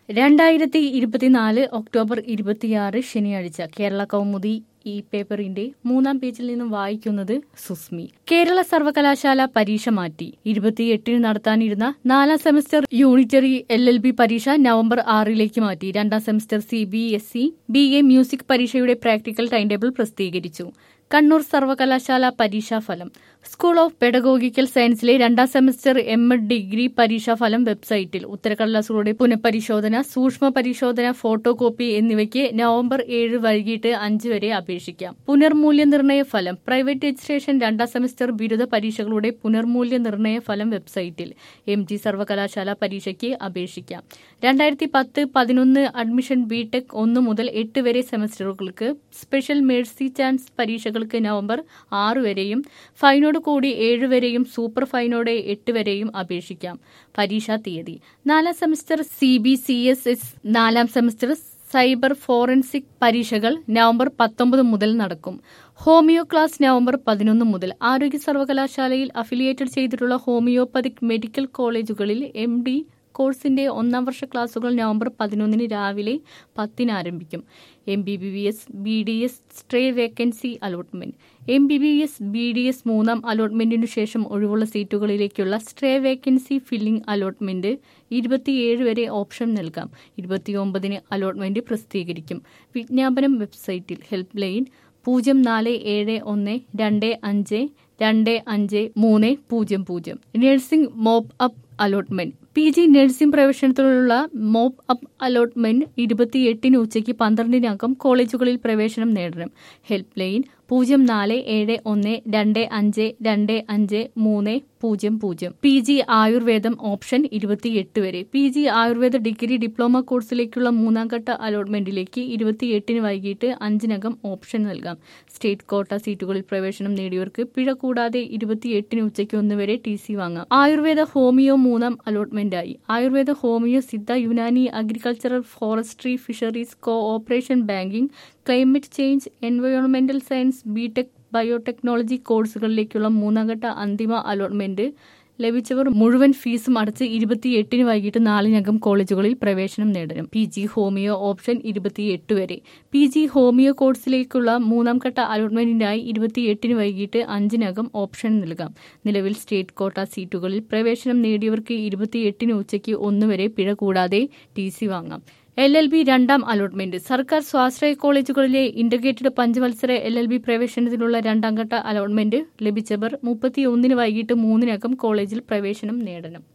രണ്ടായിരത്തി ഇരുപത്തിനാല് ഒക്ടോബർ ഇരുപത്തിയാറ് ശനിയാഴ്ച കേരള കൗമുദി ഈ പേപ്പറിന്റെ മൂന്നാം പേജിൽ നിന്നും വായിക്കുന്നത് സുസ്മി കേരള സർവകലാശാല പരീക്ഷ മാറ്റി ഇരുപത്തിയെട്ടിന് നടത്താനിരുന്ന നാലാം semester unitary L L B പരീക്ഷ നവംബർ ആറിലേക്ക് മാറ്റി രണ്ടാം semester C B S E B A music പരീക്ഷയുടെ പ്രാക്ടിക്കൽ ടൈം ടേബിൾ പ്രസിദ്ധീകരിച്ചു കണ്ണൂർ സർവകലാശാല പരീക്ഷാഫലം സ്കൂൾ ഓഫ് പെഡഗോഗിക്കൽ സയൻസിലെ രണ്ടാം സെമസ്റ്റർ എം എഡ് ഡിഗ്രി പരീക്ഷാഫലം വെബ്സൈറ്റിൽ ഉത്തരക്കടലാസുകളുടെ പുനഃപരിശോധന സൂക്ഷ്മ പരിശോധന ഫോട്ടോ കോപ്പി എന്നിവയ്ക്ക് നവംബർ ഏഴ് വൈകിട്ട് അഞ്ച് വരെ അപേക്ഷിക്കാം പുനർമൂല്യനിർണയ ഫലം പ്രൈവറ്റ് രജിസ്ട്രേഷൻ രണ്ടാം സെമസ്റ്റർ ബിരുദ പരീക്ഷകളുടെ പുനർമൂല്യനിർണയ ഫലം വെബ്സൈറ്റിൽ എം ജി സർവകലാശാല പരീക്ഷയ്ക്ക് അപേക്ഷിക്കാം രണ്ടായിരത്തി പത്ത് പതിനൊന്ന് അഡ്മിഷൻ ബിടെക് ഒന്ന് മുതൽ എട്ട് വരെ സെമസ്റ്ററുകൾക്ക് സ്പെഷ്യൽ മേഴ്സി ചാൻസ് പരീക്ഷകൾക്ക് നവംബർ ആറ് വരെയും ഫൈനോട് കൂടി ഏഴ് വരെയും സൂപ്പർ ഫൈനോടെ എട്ട് വരെയും അപേക്ഷിക്കാം പരീക്ഷാ തീയതി നാലാം semester C B C S S നാലാം സെമസ്റ്റർ സൈബർ ഫോറൻസിക് പരീക്ഷകൾ നവംബർ പത്തൊമ്പത് മുതൽ നടക്കും ഹോമിയോ ക്ലാസ് നവംബർ പതിനൊന്ന് മുതൽ ആരോഗ്യ സർവകലാശാലയിൽ അഫിലിയേറ്റഡ് ചെയ്തിട്ടുള്ള ഹോമിയോപ്പതിക് മെഡിക്കൽ കോളേജുകളിൽ എം ഡി കോഴ്സിന്റെ ഒന്നാം വർഷ ക്ലാസുകൾ നവംബർ പതിനൊന്നിന് രാവിലെ പത്തിന് ആരംഭിക്കും M B B B S B D S stray vacancy allotment M B B S B D S മൂന്നാം അലോട്ട്മെന്റിനു ശേഷം ഒഴിവുള്ള സീറ്റുകളിലേക്കുള്ള സ്ട്രേ വേക്കൻസി ഫില്ലിംഗ് അലോട്ട്മെന്റ് ഇരുപത്തിയേഴ് വരെ ഓപ്ഷൻ നൽകാം ഇരുപത്തിയൊമ്പതിന് അലോട്ട്മെന്റ് പ്രസിദ്ധീകരിക്കും വിജ്ഞാപനം വെബ്സൈറ്റിൽ ഹെൽപ്പ് ലൈൻ പൂജ്യം നാല് ഏഴ് ഒന്ന് രണ്ട് അഞ്ച് രണ്ട് അഞ്ച് മൂന്ന് പൂജ്യം പൂജ്യം nursing mop up allotment P G nursing പ്രവേശനത്തിലുള്ള മോപ്പ് അപ്പ് അലോട്ട്മെന്റ് ഇരുപത്തിയെട്ടിന് ഉച്ചയ്ക്ക് പന്ത്രണ്ടിനകം കോളേജുകളിൽ പ്രവേശനം നേടണം ഹെൽപ്പ് ലൈൻ പൂജ്യം നാല് ഏഴ് ഒന്ന് രണ്ട് അഞ്ച് രണ്ട് അഞ്ച് മൂന്ന് പൂജ്യം പൂജ്യം പി ജി ആയുർവേദം ഓപ്ഷൻ ഇരുപത്തിയെട്ട് വരെ P G Ayurveda degree diploma കോഴ്സിലേക്കുള്ള മൂന്നാം ഘട്ട അലോട്ട്മെന്റിലേക്ക് ഇരുപത്തിയെട്ടിന് വൈകിട്ട് അഞ്ചിനകം ഓപ്ഷൻ നൽകാം സ്റ്റേറ്റ് കോട്ട സീറ്റുകളിൽ പ്രവേശനം നേടിയവർക്ക് പിഴ കൂടാതെ ഇരുപത്തിയെട്ടിന് ഉച്ചയ്ക്ക് ഒന്ന് വരെ ടി സി വാങ്ങാം ആയുർവേദ ഹോമിയോ മൂന്നാം അലോട്ട്മെന്റായി Ayurveda homeo Siddha Unani agricultural forestry fisheries cooperation banking climate change എൻവയോൺമെന്റൽ സയൻസ് ബിടെക് ബയോടെക്നോളജി കോഴ്സുകളിലേക്കുള്ള മൂന്നാംഘട്ട അന്തിമ അലോട്ട്മെന്റ് ലഭിച്ചവർ മുഴുവൻ ഫീസും അടച്ച് ഇരുപത്തിയെട്ടിന് വൈകിട്ട് നാലിനകം കോളേജുകളിൽ പ്രവേശനം നേടണം പി ജി ഹോമിയോ ഓപ്ഷൻ ഇരുപത്തിയെട്ട് വരെ പി ജി ഹോമിയോ കോഴ്സിലേക്കുള്ള മൂന്നാം ഘട്ട അലോട്ട്മെന്റിനായി ഇരുപത്തിയെട്ടിന് വൈകിട്ട് അഞ്ചിനകം ഓപ്ഷൻ നൽകാം നിലവിൽ സ്റ്റേറ്റ് കോട്ട സീറ്റുകളിൽ പ്രവേശനം നേടിയവർക്ക് ഇരുപത്തിയെട്ടിന് ഉച്ചയ്ക്ക് ഒന്നുവരെ പിഴ കൂടാതെ ടി സി വാങ്ങാം എൽ എൽ ബി രണ്ടാം അലോട്ട്മെന്റ് സർക്കാർ സ്വാശ്രയ കോളേജുകളിലെ ഇന്റഗ്രേറ്റഡ് പഞ്ചവത്സര എൽ എൽ ബി പ്രവേശനത്തിനുള്ള രണ്ടാം ഘട്ട അലോട്ട്മെന്റ് ലഭിച്ചവർ മുപ്പത്തിയൊന്നിന് വൈകിട്ട് മൂന്നിനകം കോളേജിൽ പ്രവേശനം നേടണം